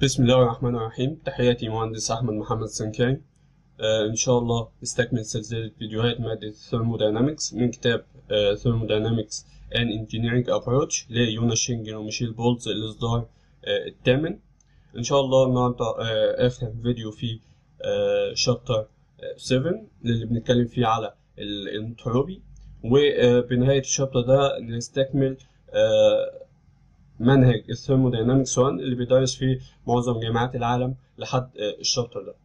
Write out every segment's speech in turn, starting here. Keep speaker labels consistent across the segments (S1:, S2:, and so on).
S1: بسم الله الرحمن الرحيم تحياتي مهندس أحمد محمد سنكاي آه إن شاء الله نستكمل سلسلة فيديوهات مادة Thermodynamics من كتاب آه Thermodynamics and Engineering Approach ليونا شينجن وميشيل بولتز الإصدار آه الثامن إن شاء الله النهاردة آه آخر فيديو في آه شابتر 7 اللي بنتكلم فيه على الانتروبي وبنهاية الشابتر ده نستكمل آه منهج الثيرموداينامكس 1 اللي بيدرس فيه معظم جامعات العالم لحد الشابتر ده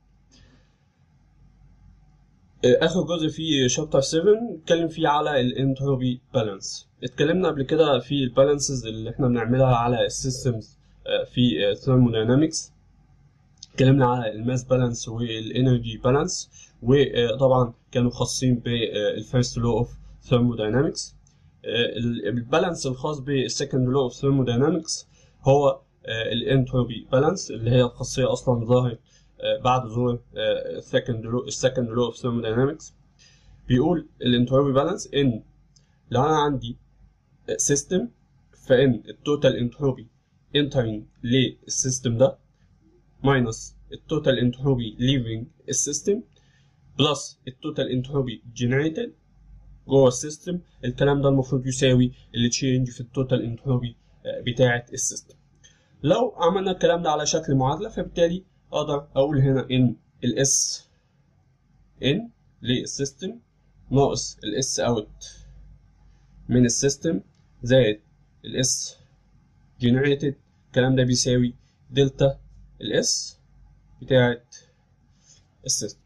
S1: اخر جزء في شابتر 7 اتكلم فيه على الانتروبي بالانس اتكلمنا قبل كده في البالانسز اللي احنا بنعملها على السيستمز في ثيرموداينامكس اتكلمنا على الماس بالانس والانرجي بالانس وطبعا كانوا خاصين بالفيرست لو اوف ثيرموداينامكس البالانس الخاص بالسكند لو اوف ثيرموداينامكس هو الانتروبي بالانس اللي هي الخاصيه اصلا ظهرت بعد ظهور السكند لو السكند لو اوف ثيرموداينامكس بيقول الانتروبي بالانس ان لو انا عندي سيستم فان التوتال انتروبي entering للسيستم ده ماينس التوتال انتروبي leaving السيستم بلس التوتال انتروبي generated جوه السيستم الكلام ده المفروض يساوي التشينج في التوتال انتروبي بتاعه السيستم لو عملنا الكلام ده على شكل معادله فبالتالي اقدر اقول هنا ان الاس ان للسيستم ناقص الاس اوت من السيستم زائد الاس جنريتد الكلام ده بيساوي دلتا الاس بتاعه السيستم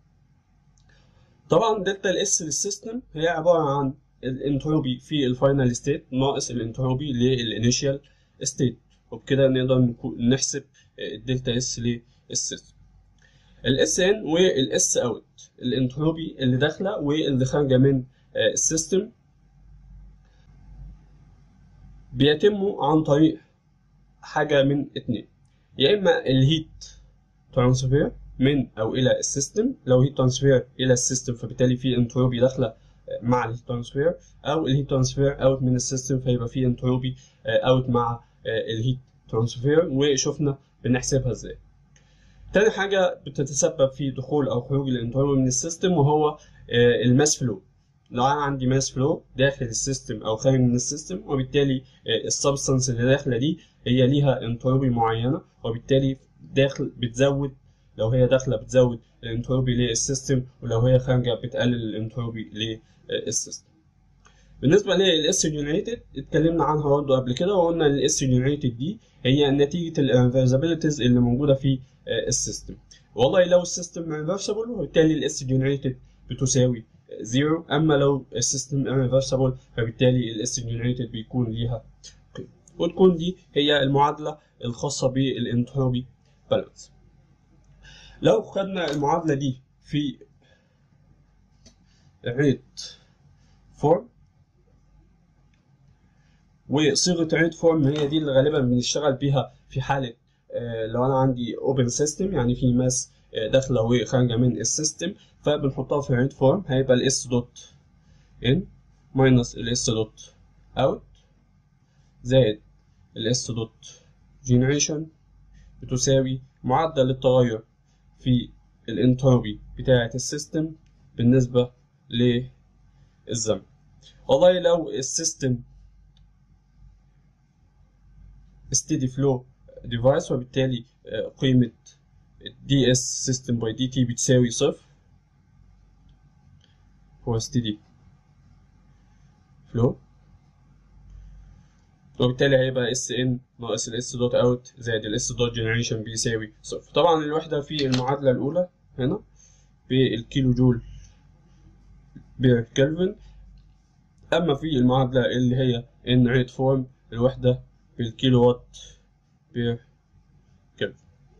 S1: طبعا دلتا الاس للسيستم هي عباره عن الانتروبي في الفاينل ستيت ناقص الانتروبي للانيشال ستيت وبكده نقدر نحسب الدلتا اس للسيستم الاس ان والاس اوت الانتروبي اللي داخله واللي خارجه من السيستم بيتموا عن طريق حاجه من اتنين يا اما الهيت ترانسفير من او الى السيستم لو هيت ترانسفير الى السيستم فبالتالي في انتروبي داخله مع الهيت ترانسفير او الهيت ترانسفير اوت من السيستم فيبقى في انتروبي اوت مع الهيت ترانسفير وشفنا بنحسبها ازاي تاني حاجة بتتسبب في دخول أو خروج الانتروبي من السيستم وهو الماس فلو لو أنا عندي ماس فلو داخل السيستم أو خارج من السيستم وبالتالي السبستانس اللي داخلة دي هي ليها انتروبي معينة وبالتالي داخل بتزود لو هي داخله بتزود الانتروبي للسيستم ولو هي خارجه بتقلل الانتروبي للسيستم بالنسبه للاس جنريتد اتكلمنا عنها برضه قبل كده وقلنا ان الاس جنريتد دي هي نتيجه الانفرزابيلتيز اللي موجوده في السيستم والله لو السيستم انفرسبل وبالتالي الاس جنريتد بتساوي زيرو اما لو السيستم انفرسبل فبالتالي الاس جنريتد بيكون ليها قيمه وتكون دي هي المعادله الخاصه بالانتروبي بالانس لو خدنا المعادلة دي في ريت فورم وصيغة ريت فورم هي دي اللي غالبا بنشتغل بيها في حالة لو أنا عندي اوبن سيستم يعني في ماس داخلة وخارجة من السيستم فبنحطها في ريت فورم هيبقى الاس دوت ان ماينس الاس دوت اوت زائد الاس دوت جنريشن بتساوي معدل التغير في الانتروبي بتاعة السيستم بالنسبة للزمن والله لو السيستم steady flow device وبالتالي قيمة دي اس system by dt بتساوي صفر هو steady flow وبالتالي هيبقى اس ان ناقص الاس دوت اوت زائد الاس دوت جنريشن بيساوي صفر طبعا الوحده في المعادله الاولى هنا بالكيلو جول بير كلفن اما في المعادله اللي هي ان ريت فورم الوحده بالكيلو وات بير كلفن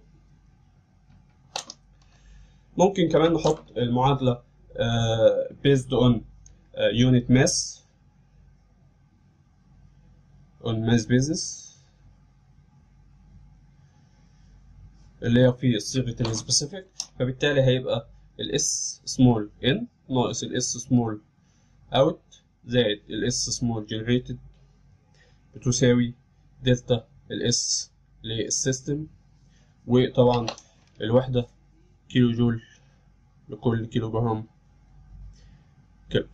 S1: ممكن كمان نحط المعادله بيزد اون يونت ماس on mass basis اللي هي في صيغة السبيسيفيك فبالتالي هيبقى الاس سمول ان ناقص الاس سمول اوت زائد الاس سمول جنريتد بتساوي دلتا الاس للسيستم وطبعا الوحدة كيلو جول لكل كيلو جرام كده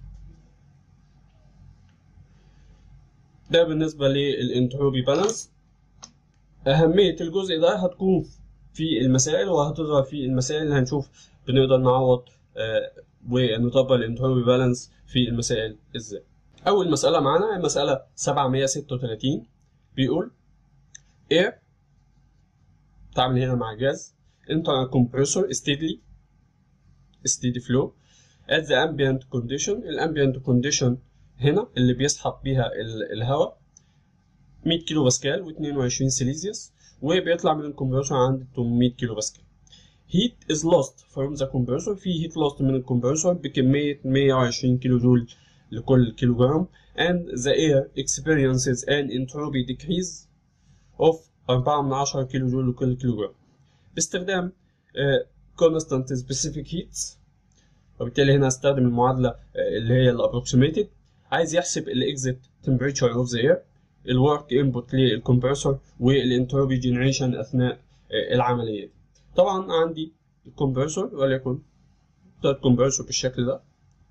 S1: ده بالنسبة للانتروبي بالانس أهمية الجزء ده هتكون في المسائل وهتظهر في المسائل اللي هنشوف بنقدر نعوض آه ونطبق الانتروبي بالانس في المسائل ازاي أول مسألة معانا المسألة 736 بيقول air تعمل هنا مع جاز enter a compressor steadily steady flow at the ambient condition الامبيانت condition هنا اللي بيسحب بيها الهواء 100 كيلو باسكال و22 سيليزيوس وبيطلع من الكمبرسور عند 800 كيلو باسكال heat is lost from the compressor في heat lost من الكمبرسور بكمية 120 كيلو جول لكل كيلو جرام and the air experiences an entropy decrease of 4 من 10 كيلو جول لكل كيلو جرام باستخدام uh, constant specific heat وبالتالي هنا هستخدم المعادلة uh, اللي هي الابروكسيميتد عايز يحسب الاكزيت temperature اوف ذا اير الورك انبوت للكمبرسور والانتروبي جنريشن اثناء uh, العملية طبعا عندي الكمبرسور وليكن ده الكمبرسور بالشكل ده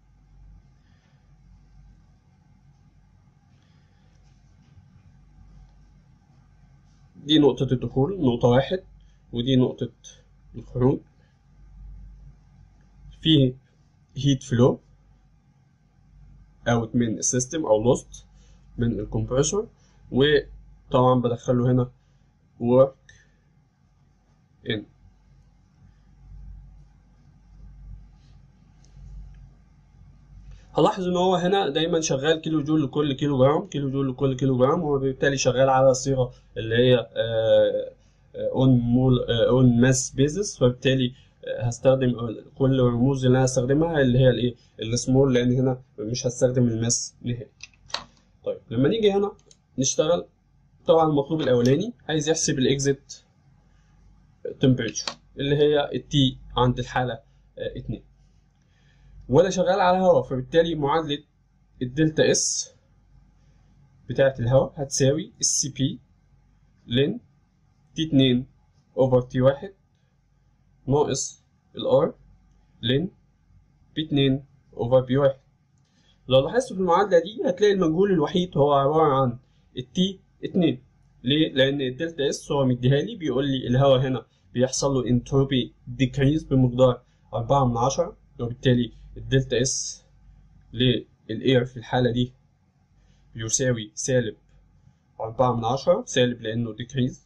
S1: دي نقطة الدخول نقطة واحد ودي نقطة الخروج في هيت فلو اوت من السيستم او لوست من الكمبرسور وطبعا بدخله هنا work in هلاحظ ان هو هنا دايما شغال كيلو جول لكل كيلو جرام كيلو جول لكل كيلو جرام وبالتالي شغال على الصيغه اللي هي اون مول اون ماس بيزس فبالتالي هستخدم كل الرموز اللي انا هستخدمها اللي هي الايه السمول لان هنا مش هستخدم الماس نهائي طيب لما نيجي هنا نشتغل طبعا المطلوب الاولاني عايز يحسب الاكزيت تمبريتشر اللي هي التي عند الحاله 2 ولا شغال على هواء فبالتالي معادلة الدلتا اس بتاعة الهواء هتساوي السي بي لن تي اتنين اوفر تي واحد ناقص الار لن بي اتنين اوفر بي واحد لو لاحظت في المعادلة دي هتلاقي المجهول الوحيد هو عبارة عن التي اتنين ليه؟ لأن الدلتا اس هو مديها لي بيقول لي الهواء هنا بيحصل له انتروبي ديكريز بمقدار أربعة من عشرة وبالتالي الدلتا اس للاير في الحالة دي يساوي سالب أربعة من عشرة سالب لأنه ديكريز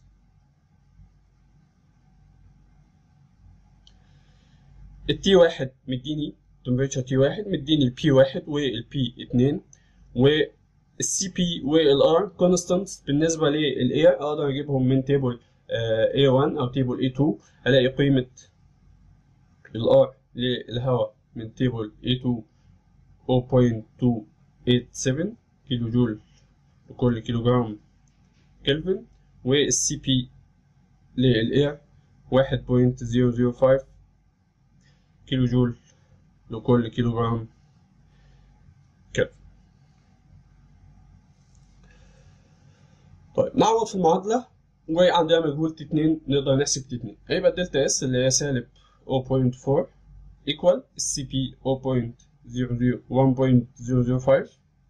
S1: التي واحد مديني تمبريتشر تي واحد مديني البي واحد والبي اتنين والسي بي والار كونستانت بالنسبة للاير أقدر أجيبهم من تيبل A1 أو تيبل A2 ألاقي قيمة الار للهواء من تيبل A2 0.287 كيلو جول لكل كيلو جرام كلفن والسي بي للاير 1.005 كيلو جول لكل كيلو جرام كلفن طيب نعوض في المعادلة وعندنا مجهول تي 2 نقدر نحسب تي 2 هيبقى الدلتا اس اللي هي سالب 0.4 equal CP 0.00 1.005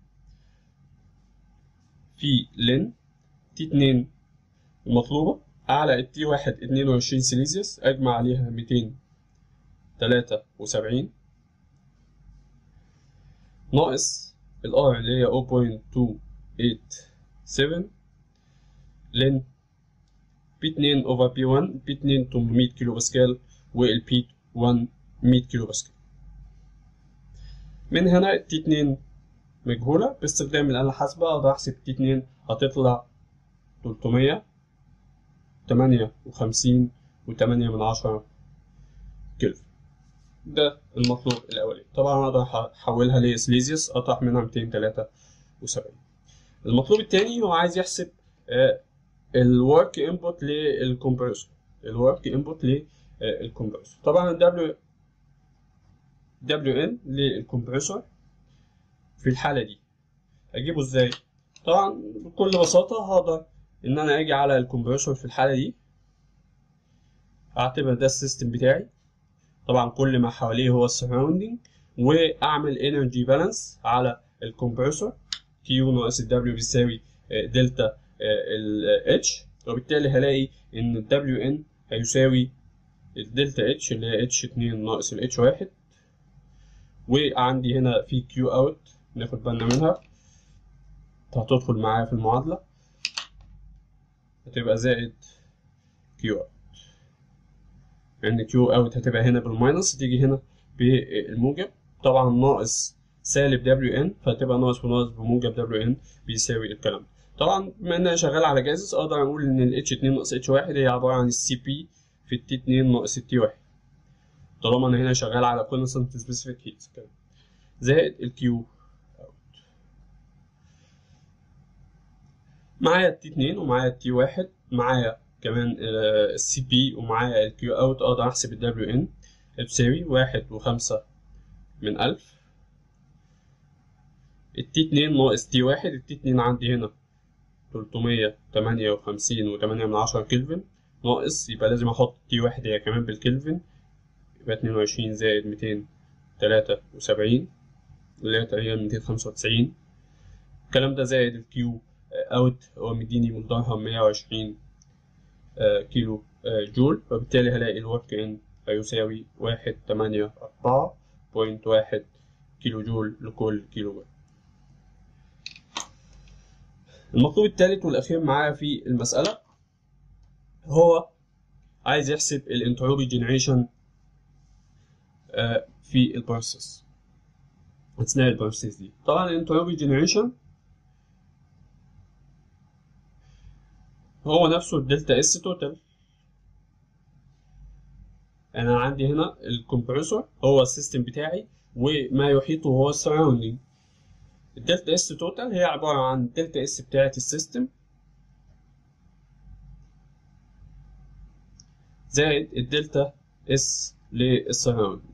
S1: في لن تي 2 المطلوبة أعلى التي 1 22 سيليزيوس أجمع عليها 273 ناقص الار اللي هي 0.287 لن بي 2 اوفر بي 1 بي 2 800 كيلو باسكال والبي 1 100 كيلو باسكال من هنا تي 2 مجهولة باستخدام الآلة الحاسبة أقدر أحسب تي 2 هتطلع 300 58 وتمانية من عشرة كيلفن ده المطلوب الأولي طبعا أقدر أحولها لسليزيوس أطرح منها 273 المطلوب التاني هو عايز يحسب الورك انبوت للكمبرسور الورك انبوت للكمبرسور طبعا ال دبليو ان للكمبرسور في الحالة دي أجيبه إزاي؟ طبعا بكل بساطة هقدر إن أنا أجي على الكمبرسور في الحالة دي اعتبر ده السيستم بتاعي طبعا كل ما حواليه هو السراوندينج واعمل انرجي بالانس على الكمبريسور كيو ناقص الدبليو بيساوي دلتا الاتش وبالتالي هلاقي ان الدبليو ان هيساوي الدلتا اتش اللي هي اتش 2 ناقص الاتش 1 وعندي هنا في كيو اوت ناخد بالنا منها هتدخل معايا في المعادلة هتبقى زائد كيو اوت لأن كيو اوت هتبقى هنا بالماينس تيجي هنا بالموجب طبعا ناقص سالب دبليو ان فهتبقى ناقص وناقص بموجب دبليو ان بيساوي الكلام ده طبعا بما ان انا شغال على جاهز اقدر اقول ان ال H2 ناقص H1 هي عبارة عن السي بي في التي 2 ناقص التي 1 طالما انا هنا شغال على كونستنت سبيسيفيك هيت زائد الكيو معايا التي 2 ومعايا التي 1 معايا كمان السي بي ومعايا الكيو اوت اقدر احسب الدبليو ان بتساوي واحد وخمسة من ألف التي اتنين ناقص تي واحد التي اتنين عندي هنا تلتمية تمانية وخمسين وتمانية من عشرة كلفن ناقص يبقى لازم أحط تي واحد هي كمان بالكلفن يبقى اتنين وعشرين زائد ميتين تلاتة وسبعين اللي هي تقريبا ميتين خمسة وتسعين الكلام ده زائد الكيو اوت هو مديني مقدارها مية وعشرين كيلو جول وبالتالي هلاقي الورك ان هيساوي واحد تمانية أربعة بوينت واحد كيلو جول لكل كيلو جول المطلوب الثالث والأخير معايا في المسألة هو عايز يحسب الانتروبي جنريشن في البروسيس أثناء البروسيس دي طبعا الانتروبي جنريشن هو نفسه الدلتا اس توتال انا عندي هنا الكمبريسور هو السيستم بتاعي وما يحيطه هو السراوندينج الدلتا اس توتال هي عبارة عن الدلتا اس بتاعة السيستم زائد الدلتا اس للسراوندينج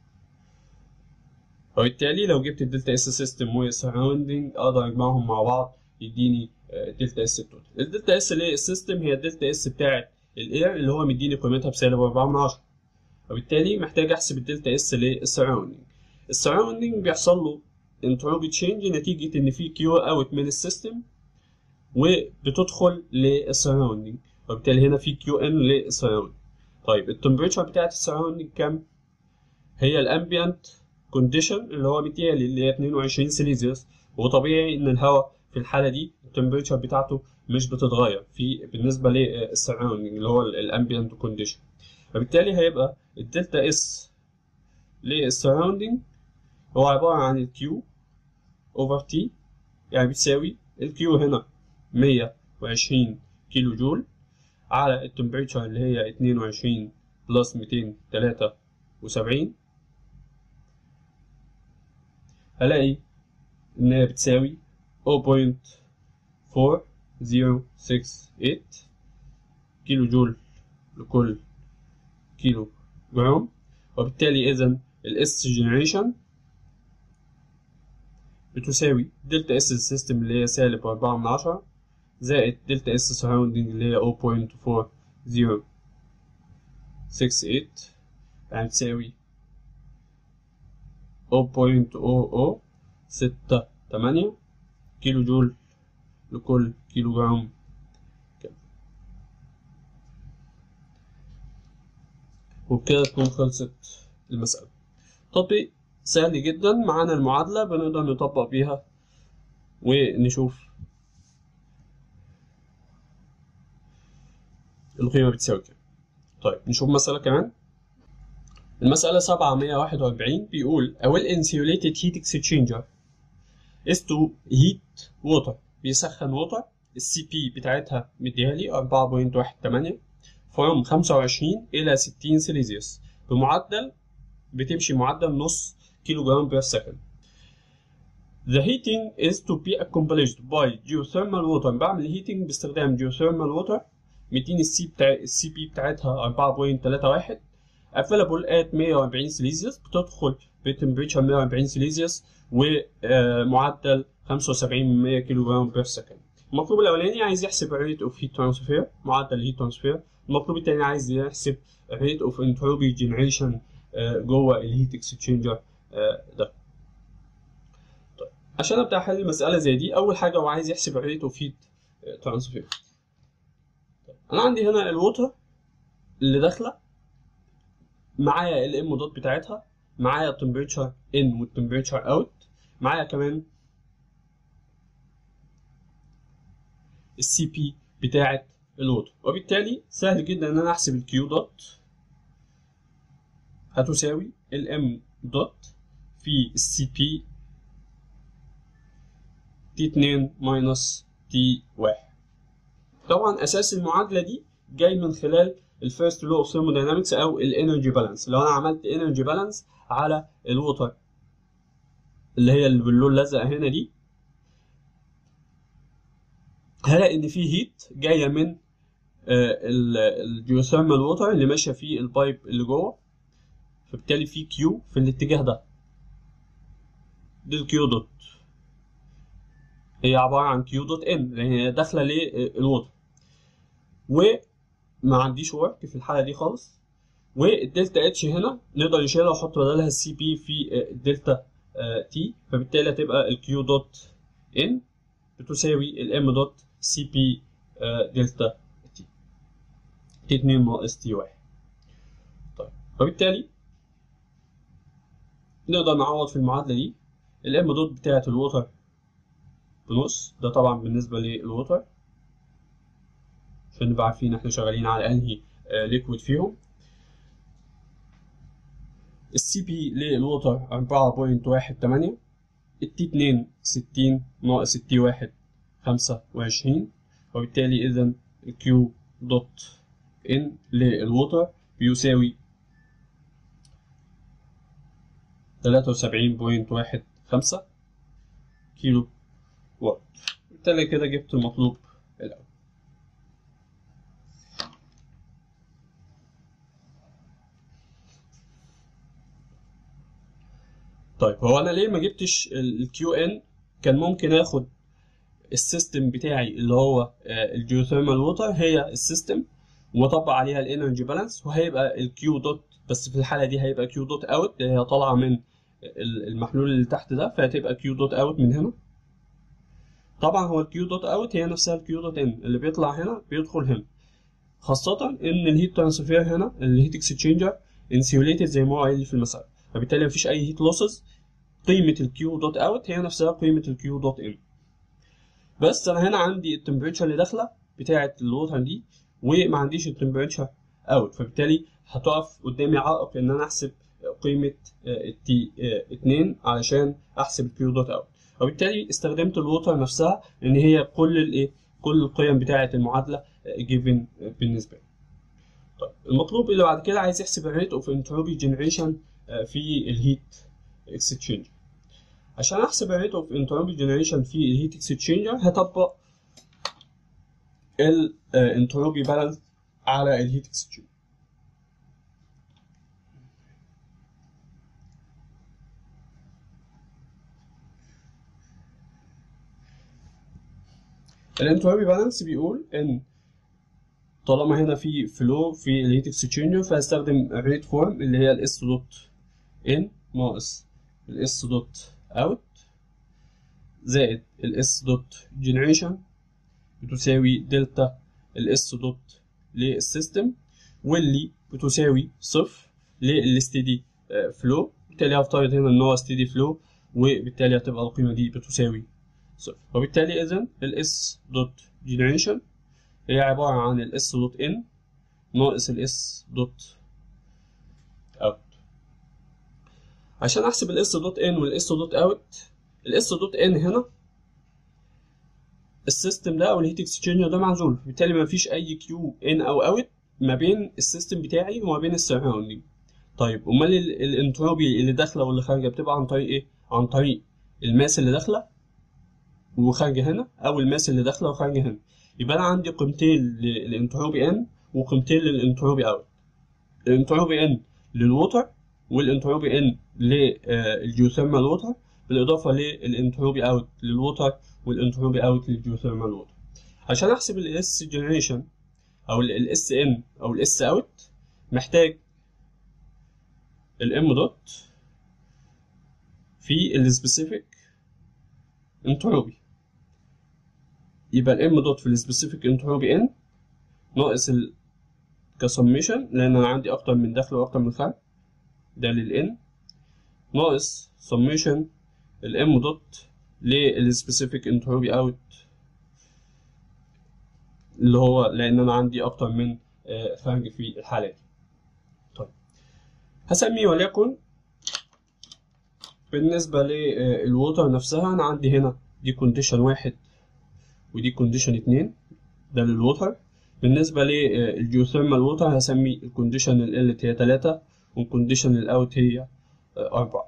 S1: وبالتالي لو جبت الدلتا اس سيستم والسراوندينج اقدر اجمعهم مع بعض يديني دلتا اس توتال الدلتا اس للسيستم هي الدلتا اس بتاعة الاير اللي هو مديني قيمتها بسالب 4 من 10 وبالتالي محتاج احسب الدلتا اس للسراوندينج السراوندينج بيحصل له انتروبي تشينج نتيجة ان في كيو اوت من السيستم وبتدخل للسراوندينج وبالتالي هنا في كيو ان للسراوندينج طيب التمبريتشر بتاعت السراوندينج كام؟ هي الامبيانت كونديشن اللي هو متهيألي اللي هي 22 سيليزيوس وطبيعي ان الهواء في الحالة دي التمبريتشر بتاعته مش بتتغير في بالنسبة للسراوندينج اللي هو الامبيانت كونديشن فبالتالي هيبقى الدلتا اس للسراوندينج هو عبارة عن الكيو اوفر تي يعني بتساوي الكيو هنا مية وعشرين كيلو جول على التمبريتشر اللي هي اتنين وعشرين بلس ميتين تلاتة وسبعين هلاقي إن هي بتساوي 0.4068 كيلو جول لكل كيلو جرام وبالتالي إذا الاس جنريشن بتساوي دلتا اس السيستم اللي هي سالب أربعة من عشرة زائد دلتا اس سراوندينج اللي هي 0.4068 يعني تساوي 0.0068 كيلو جول لكل كيلو جرام وبكده تكون خلصت المسألة تطبيق سهل جدا معانا المعادلة بنقدر نطبق بيها ونشوف القيمة بتساوي كام طيب نشوف مسألة كمان المسألة 741 بيقول a well insulated heat exchanger is to heat water بيسخن water السي بي بتاعتها مديهالي 4.18 from 25 إلى 60 سيليزيوس بمعدل بتمشي معدل نص كيلو جرام بير سكند The heating is to be accomplished by geothermal water بعمل heating باستخدام geothermal water مديني السي بتاع السي بي بتاعتها 4.31 available at 140 سيليزيوس بتدخل بتمبريتشر 140 سيليزيوس ومعدل 75 من 100 كيلو جرام بير سكند المطلوب الاولاني عايز يحسب الريت اوف هيت ترانسفير معدل الهيت ترانسفير المطلوب التاني عايز يحسب ريت اوف انتروبي جنريشن جوه الهيت اكسشينجر ده طيب عشان ابدا احل المساله زي دي اول حاجه هو عايز يحسب الريت اوف هيت ترانسفير انا عندي هنا الووتر اللي داخله معايا الام دوت بتاعتها معايا التمبريتشر ان والتمبريتشر اوت معايا كمان السي بي بتاعت الووتر وبالتالي سهل جدا ان انا احسب الكيو دوت هتساوي الام دوت في السي بي تي 2 ماينس تي 1 طبعا اساس المعادله دي جاي من خلال الفيرست لو اوف ثيرموداينامكس او الانرجي بالانس لو انا عملت انرجي بالانس على الووتر اللي هي اللي باللون الازرق هنا دي هلاقي ان في هيت جايه من الجيوثيرمال ووتر اللي ماشيه في البايب اللي جوه فبالتالي في كيو في الاتجاه ده دي الكيو دوت هي عباره عن كيو دوت ان لان هي داخله للووتر وما عنديش ورك في الحاله دي خالص والدلتا اتش هنا نقدر نشيلها ونحط بدلها السي بي في الدلتا تي فبالتالي هتبقى الكيو دوت ان بتساوي الام دوت سي بي دلتا تي تي 2 ناقص تي 1 طيب فبالتالي نقدر نعوض في المعادلة دي الام دوت بتاعة الووتر بنص ده طبعا بالنسبة للووتر عشان نبقى عارفين احنا شغالين على انهي ليكويد فيهم السي بي للووتر أربعة بوينت واحد تمانية التي اتنين ستين ناقص التي واحد خمسة وعشرين وبالتالي إذا الكيو دوت إن للووتر بيساوي تلاتة وسبعين بوينت واحد خمسة كيلو وات بالتالي كده جبت المطلوب الأول طيب هو انا ليه ما جبتش الكيو ان كان ممكن اخد السيستم بتاعي اللي هو الجيوثيرمال ووتر هي السيستم واطبق عليها الانرجي بالانس وهيبقى الكيو دوت بس في الحاله دي هيبقى كيو دوت اوت هي طالعه من المحلول اللي تحت ده فهتبقى كيو دوت اوت من هنا طبعا هو الكيو دوت اوت هي نفسها الكيو دوت ان اللي بيطلع هنا بيدخل هنا خاصة ان الهيت ترانسفير هنا الهيت اكسشينجر انسيوليتد زي ما هو قايل في المسألة فبالتالي مفيش اي هيت لوسز قيمة الكيو دوت اوت هي نفسها قيمة الكيو دوت ان بس انا هنا عندي التمبريتشر اللي داخلة بتاعة الووتر دي وما عنديش التمبريتشر اوت فبالتالي هتقف قدامي عائق ان انا احسب قيمة التي 2 علشان احسب الكيو دوت اوت وبالتالي استخدمت الووتر نفسها ان هي كل الايه كل القيم بتاعة المعادلة جيفن بالنسبة لي طيب المطلوب اللي بعد كده عايز يحسب الريت اوف انتروبي جنريشن في الهيت اكسشينجر عشان احسب الريت اوف انتروبي جنريشن في الهيت اكسشينجر هطبق الانتروبي بالانس على الهيت اكسشينجر الانتروبي بالانس بيقول ان طالما هنا في فلو في الهيت اكسشينجر فهستخدم الريت فورم اللي هي الاس دوت ان ناقص الاس دوت اوت زائد الاس دوت جنريشن بتساوي دلتا الاس دوت للسيستم واللي بتساوي صفر للستيدي فلو بالتالي هفترض هنا ان هو ستيدي فلو وبالتالي هتبقى القيمة دي بتساوي صفر وبالتالي اذا الاس دوت جنريشن هي عبارة عن الاس دوت ان ناقص الاس دوت اوت عشان احسب الاس دوت ان والاس دوت اوت الاس دوت ان هنا السيستم ده او الهيت اكسشينجر ده معزول بالتالي ما فيش اي كيو ان او اوت ما بين السيستم بتاعي وما بين السراوندينج طيب امال الانتروبي اللي داخله واللي خارجه بتبقى عن طريق ايه عن طريق الماس اللي داخله وخارجه هنا او الماس اللي داخله وخارجه هنا يبقى انا عندي قيمتين للانتروبي ان وقيمتين للانتروبي اوت الانتروبي ان للووتر والانتروبي ان للجيوثيرمال ووتر بالاضافه للانتروبي اوت للووتر والانتروبي اوت للجيوثيرمال ووتر عشان احسب الاس جنريشن او الاس ان او الاس اوت محتاج الام دوت في السبيسيفيك انتروبي يبقى الام دوت في السبيسيفيك انتروبي ان ناقص ال كسميشن لان انا عندي اكتر من دخل واكتر من خارج ده للان ناقص سميشن الام دوت للسبيسيفيك انتروبي اوت اللي هو لان انا عندي اكتر من خارج في الحاله دي طيب هسميه وليكن بالنسبه للووتر نفسها انا عندي هنا دي كونديشن واحد ودي كونديشن اتنين ده للووتر بالنسبة للجيوثيرمال ووتر هسمي الكونديشن الالت هي تلاتة والكونديشن الاوت هي أربعة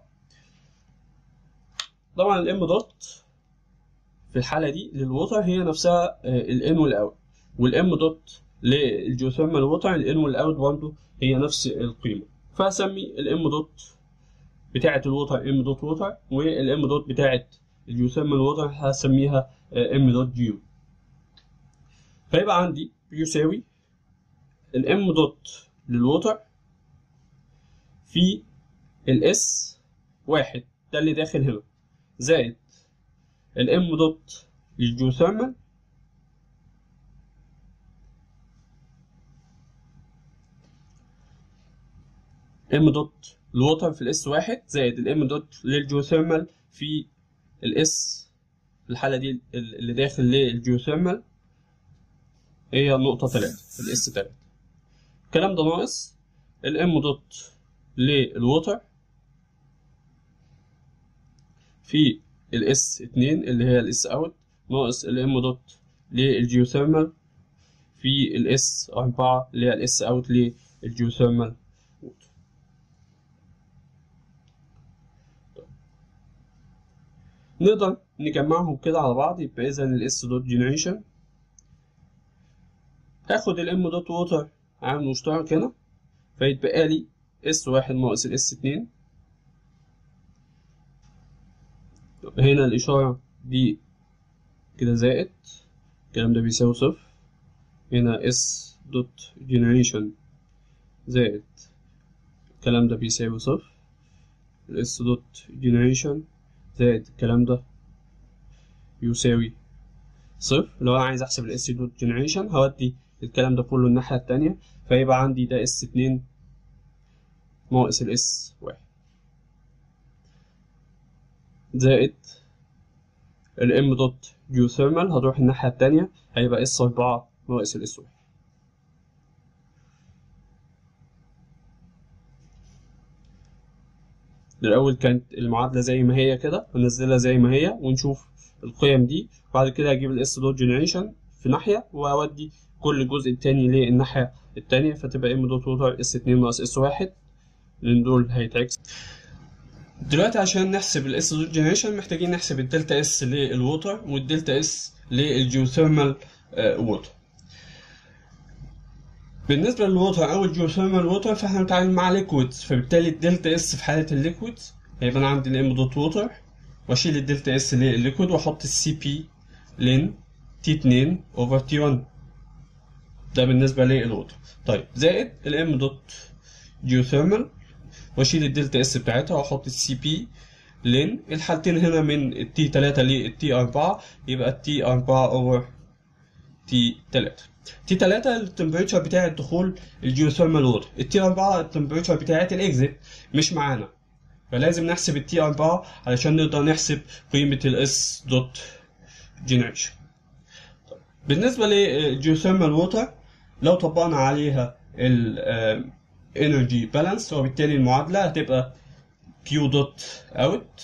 S1: طبعا الام دوت في الحالة دي للووتر هي نفسها الان والاوت والام دوت للجيوثيرمال ووتر الان والاوت برضه هي نفس القيمة فهسمي الام دوت بتاعة الووتر ام دوت ووتر والام دوت بتاعة الجيوثيرمال ووتر هسميها ام دوت جيو فيبقى عندي يساوي الام دوت للوتر في الاس واحد ده اللي داخل هنا زائد الام دوت للجيوثيرمال ام دوت الوتر في الاس واحد زائد الام دوت للجيوثيرمال في الاس في الحالة دي اللي داخل للجيوثيرمال هي النقطة تلاتة الاس تلاتة الكلام ده ناقص الام دوت للوتر في الاس اتنين اللي هي الاس اوت ناقص الام دوت للجيوثيرمال في الاس أربعة اللي هي الاس اوت للجيوثيرمال ووتر نقدر نجمعهم كده على بعض يبقى اذا الاس دوت جنريشن هاخد الام دوت ووتر عامل مشترك هنا فيتبقى لي اس واحد ناقص الاس اتنين هنا الإشارة دي كده زائد الكلام ده بيساوي صفر هنا اس دوت جنريشن زائد الكلام ده بيساوي صفر الاس دوت جنريشن زائد الكلام ده يساوي صفر لو انا عايز احسب الاس دوت جنريشن هودي الكلام ده كله الناحية التانية فيبقى عندي ده اس اتنين ناقص الاس واحد زائد الام دوت جيوثيرمال هتروح الناحية التانية هيبقى اس أربعة ناقص الاس واحد الأول كانت المعادلة زي ما هي كده هنزلها زي ما هي ونشوف القيم دي بعد كده هجيب الاس دوت جنريشن في ناحية وأودي كل جزء التاني للناحية التانية فتبقى ام دوت ووتر اس اتنين ناقص اس واحد لأن دول هيتعكس دلوقتي عشان نحسب الاس دوت جنريشن محتاجين نحسب الدلتا اس للووتر والدلتا اس للجيوثيرمال ووتر بالنسبة للووتر أو الجيوثيرمال ووتر فاحنا بنتعامل مع ليكويدز فبالتالي الدلتا اس في حالة الليكويدز هيبقى أنا عندي الام دوت ووتر وأشيل الدلتا اس للليكويد وأحط السي بي لين تي 2 اوفر تي 1 ده بالنسبة للووتر طيب زائد الام دوت جيوثيرمال واشيل الدلتا اس بتاعتها واحط السي بي لين الحالتين هنا من التي 3 للتي 4 يبقى التي 4 اوفر تي 3 تي 3 التمبريتشر بتاع الدخول الجيوثيرمال ووتر التي 4 التمبريتشر بتاعت الاكزيت مش معانا فلازم نحسب التي 4 علشان نقدر نحسب قيمة الاس دوت جنريشن بالنسبة للجيوثيرمال ووتر لو طبقنا عليها ال energy balance وبالتالي المعادلة هتبقى Q دوت out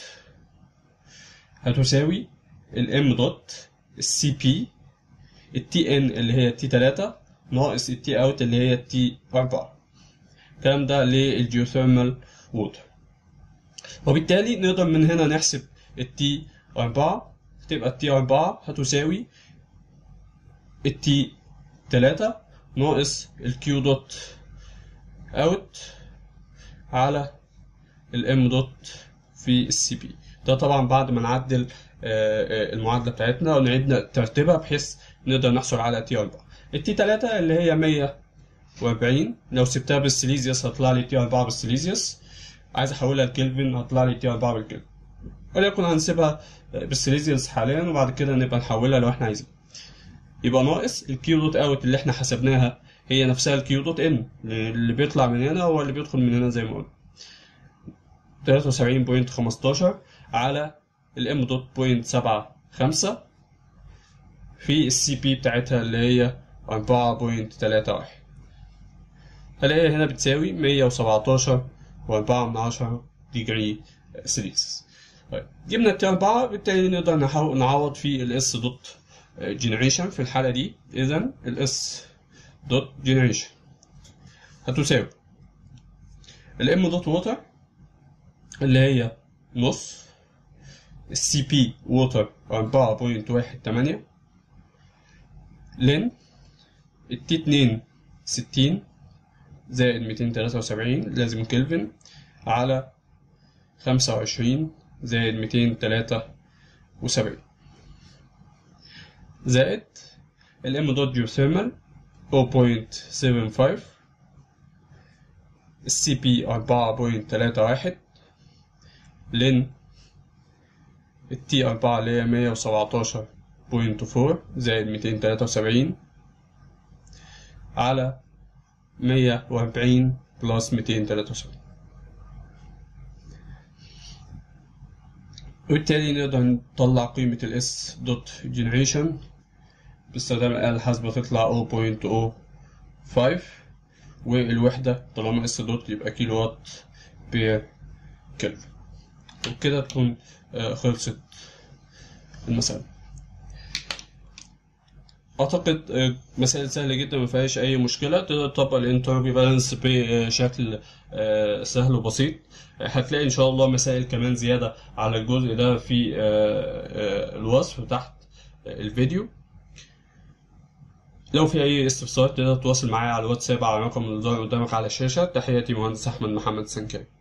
S1: هتساوي ال M دوت ال CP ال TN اللي هي T 3 ناقص ال T out اللي هي T 4 الكلام ده للجيوثيرمال ووتر وبالتالي نقدر من هنا نحسب ال T 4 هتبقى ال T 4 هتساوي ال T 3 ناقص ال Q دوت اوت على الام دوت في السي بي ده طبعا بعد ما نعدل المعادله بتاعتنا ونعيد ترتيبها بحيث نقدر نحصل على تي 4 التي 3 اللي هي 140 لو سبتها بالسيليزيوس هطلع لي تي 4 بالسيليزيوس عايز احولها لكلفن هطلع لي تي 4 بالكلفن وليكن هنسيبها بالسيليزيوس حاليا وبعد كده نبقى نحولها لو احنا عايزين يبقى ناقص الكيو دوت اوت اللي احنا حسبناها هي نفسها الكيو دوت ان اللي بيطلع من هنا هو اللي بيدخل من هنا زي ما قلنا 73.15 على الام دوت بوينت سبعة خمسة في السي بي بتاعتها اللي هي أربعة بوينت تلاتة واحد هلاقيها هنا بتساوي مية وسبعتاشر وأربعة من عشرة ديجري سيليسيوس طيب جبنا التي أربعة بالتالي نقدر نحاول نعوض في الاس دوت جنريشن في الحالة دي إذا الاس دوت جنريشن هتساوي الام دوت ووتر اللي هي نص السي بي ووتر أربعة بوينت واحد تمانية لين التي اتنين ستين زائد ميتين تلاتة وسبعين لازم كلفن على خمسة وعشرين زائد ميتين تلاتة وسبعين زائد الام دوت جيوثيرمال 0.75 السي بي أربعة بوينت تلاتة واحد لين التي أربعة اللي هي مية وسبعتاشر بوينت فور زائد ميتين تلاتة وسبعين على مية وأربعين بلس ميتين تلاتة وسبعين وبالتالي نقدر نطلع قيمة الاس دوت جنريشن باستخدام الآلة الحاسبة تطلع 0.05 والوحدة طالما اس دوت يبقى كيلو وات بير كلفن وبكده تكون خلصت المسألة أعتقد مسائل سهلة جدا ما فيهاش أي مشكلة تقدر تطبق الانتروبي بالانس بشكل سهل وبسيط هتلاقي إن شاء الله مسائل كمان زيادة على الجزء ده في الوصف تحت الفيديو لو في أي استفسار تقدر تتواصل معايا على الواتساب على رقم اللي ظاهر قدامك على الشاشة تحياتي مهندس أحمد محمد سنكري